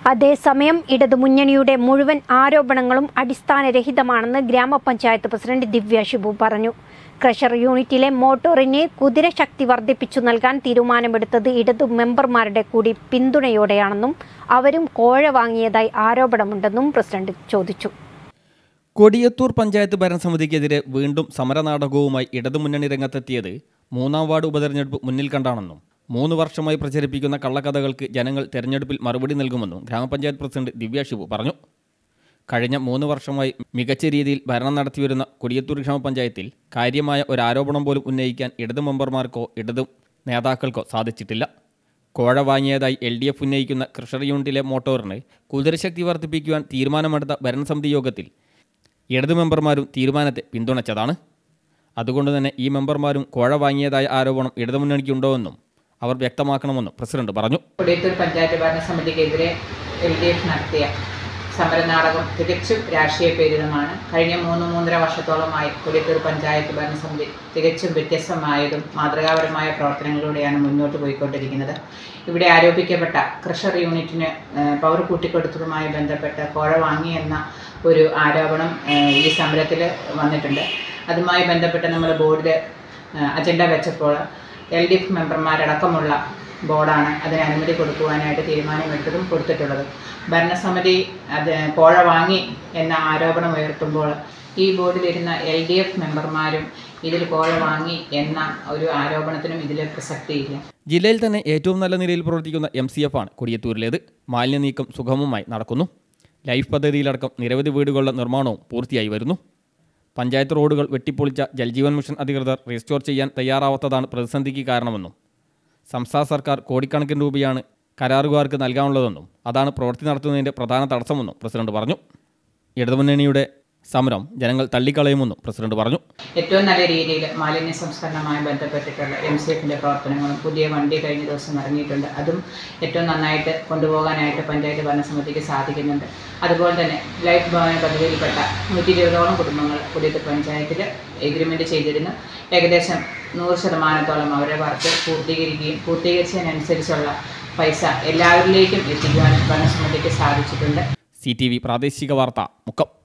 അതേസമയം ഇടതുമുന്നണിയുടെ മുഴുവൻ ആരോപണങ്ങളും അടിസ്ഥാനരഹിതമാണെന്ന് ഗ്രാമപഞ്ചായത്ത് പ്രസിഡന്റ് ദിവ്യ ഷിബു പറഞ്ഞു ക്രഷർ യൂണിറ്റിലെ മോട്ടോറിന് കുതിരശക്തി വർദ്ധിപ്പിച്ചു നൽകാൻ തീരുമാനമെടുത്തത് ഇടതു മെമ്പർമാരുടെ കൂടി പിന്തുണയോടെയാണെന്നും അവരും കോഴ വാങ്ങിയതായി ആരോപണമുണ്ടെന്നും പ്രസിഡന്റ് ചോദിച്ചു കൊടിയത്തൂർ പഞ്ചായത്ത് ഭരണസമിതിക്കെതിരെ വീണ്ടും സമരനാടകവുമായി ഇടതുമുന്നണി രംഗത്തെത്തിയത് മൂന്നാം വാർഡ് ഉപതെരഞ്ഞെടുപ്പ് മുന്നിൽ കണ്ടാണെന്നും മൂന്ന് വർഷമായി പ്രചരിപ്പിക്കുന്ന കള്ളക്കഥകൾക്ക് ജനങ്ങൾ തെരഞ്ഞെടുപ്പിൽ മറുപടി നൽകുമെന്നും ഗ്രാമപഞ്ചായത്ത് പ്രസിഡന്റ് ദിവ്യ ഷിബു പറഞ്ഞു കഴിഞ്ഞ മൂന്ന് വർഷമായി മികച്ച രീതിയിൽ ഭരണം നടത്തിവരുന്ന കൊടിയത്തൂർ ഗ്രാമപഞ്ചായത്തിൽ കാര്യമായ ഒരു ആരോപണം പോലും ഉന്നയിക്കാൻ ഇടതു മെമ്പർമാർക്കോ ഇടതു നേതാക്കൾക്കോ സാധിച്ചിട്ടില്ല കോഴ വാങ്ങിയതായി എൽ ഡി എഫ് ഉന്നയിക്കുന്ന കൃഷർ യൂണിറ്റിലെ മോട്ടോറിന് കുതിരശക്തി വർദ്ധിപ്പിക്കുവാൻ തീരുമാനമെടുത്ത ഭരണസമിതി യോഗത്തിൽ ഇടതു മെമ്പർമാരും തീരുമാനത്തെ പിന്തുണച്ചതാണ് അതുകൊണ്ട് തന്നെ ഈ മെമ്പർമാരും കോഴ വാങ്ങിയതായ ആരോപണം ഇടതുമുന്നണിക്കുണ്ടോ എന്നും അവർ വ്യക്തമാക്കണമെന്നും പ്രസിഡന്റ് പറഞ്ഞു കൊടിയത്തൂർ പഞ്ചായത്ത് ഭരണസമിതിക്കെതിരെ എൽ ഡി എഫ് നടത്തിയ സമരനാടകം തികച്ചും രാഷ്ട്രീയ പ്രേരിതമാണ് കഴിഞ്ഞ മൂന്ന് മൂന്നര വർഷത്തോളമായി കൊടിയത്തൂർ പഞ്ചായത്ത് ഭരണസമിതി തികച്ചും വ്യത്യസ്തമായതും മാതൃകാപരമായ പ്രവർത്തനങ്ങളിലൂടെയാണ് മുന്നോട്ട് പോയിക്കൊണ്ടിരിക്കുന്നത് ഇവിടെ ആരോപിക്കപ്പെട്ട ക്രഷർ യൂണിറ്റിന് ഏഹ്, പവർ കൂട്ടിക്കൊടുത്തതുമായി ബന്ധപ്പെട്ട് കോഴ വാങ്ങി എന്ന ഒരു ആരോപണം ഏഹ്, ഈ സമരത്തിൽ വന്നിട്ടുണ്ട് അതുമായി ബന്ധപ്പെട്ട് നമ്മൾ ബോർഡിൽ അജണ്ട വെച്ചപ്പോൾ എൽ ഡി എഫ് മെമ്പർമാരടക്കമുള്ള ബോർഡാണ് അതിന് അനുമതി കൊടുക്കുവാനായിട്ട് തീരുമാനമെടുത്തതും കൊടുത്തിട്ടുള്ളതും ഭരണസമിതി അത് കോഴ വാങ്ങി എന്ന ആരോപണം ഉയർത്തുമ്പോൾ ഈ ബോർഡിലിരുന്ന എൽ ഡി എഫ് മെമ്പർമാരും ഇതിൽ കോഴ വാങ്ങി എന്ന ഒരു ആരോപണത്തിനും ഇതിൽ പ്രസക്തിയില്ല ജില്ലയിൽ തന്നെ ഏറ്റവും നല്ല നിലയിൽ പ്രവർത്തിക്കുന്ന എം സി എഫ് ആണ് കൊടിയത്തൂരിലേത് മാലിന്യ നീക്കം സുഗമമായി നടക്കുന്നു ലൈഫ് പദ്ധതിയിലടക്കം നിരവധി വീടുകളുടെ നിർമ്മാണവും പൂർത്തിയായി വരുന്നു പഞ്ചായത്ത് റോഡുകൾ വെട്ടിപ്പൊളിച്ച ജൽജീവൻ മിഷൻ അധികൃതർ റീസ്റ്റോർ ചെയ്യാൻ തയ്യാറാവാത്തതാണ് പ്രതിസന്ധിക്ക് കാരണമെന്നും സംസ്ഥാന സർക്കാർ കോടിക്കണക്കിന് രൂപയാണ് കരാറുകാർക്ക് നൽകാനുള്ളതെന്നും അതാണ് പ്രവൃത്തി നടത്തുന്നതിൻ്റെ പ്രധാന തടസ്സമെന്നും പ്രസിഡന്റ് പറഞ്ഞു ഇടതുമുന്നണിയുടെ സമരം ജനങ്ങൾ തള്ളിക്കളയുമെന്നും പ്രസിഡന്റ് പറഞ്ഞു ഏറ്റവും നല്ല രീതിയിൽ മാലിന്യ സംസ്കരണവുമായി ബന്ധപ്പെട്ടിട്ടുള്ള എം സി എഫിൻ്റെ പ്രവർത്തനങ്ങളും പുതിയ വണ്ടി കഴിഞ്ഞ ദിവസം ഇറങ്ങിയിട്ടുണ്ട് അതും ഏറ്റവും നന്നായിട്ട് കൊണ്ടുപോകാനായിട്ട് പഞ്ചായത്ത് ഭരണസമിതിക്ക് സാധിക്കുന്നുണ്ട് അതുപോലെ തന്നെ ലൈഫ് ഭവന പദ്ധതിയിൽപ്പെട്ട നൂറ്റി ഇരുപതോളം കുടുംബങ്ങൾ പുതിയ പഞ്ചായത്തിൽ എഗ്രിമെൻറ്റ് ചെയ്തിരുന്നു ഏകദേശം നൂറ് ശതമാനത്തോളം അവരുടെ വർക്ക് പൂർത്തീകരിക്കുകയും പൂർത്തീകരിച്ചതിനനുസരിച്ചുള്ള പൈസ എല്ലാവരിലേക്കും എത്തിക്കുവാൻ ഭരണസമിതിക്ക് സാധിച്ചിട്ടുണ്ട് സി ടി വി പ്രാദേശിക വാർത്ത മുക്കം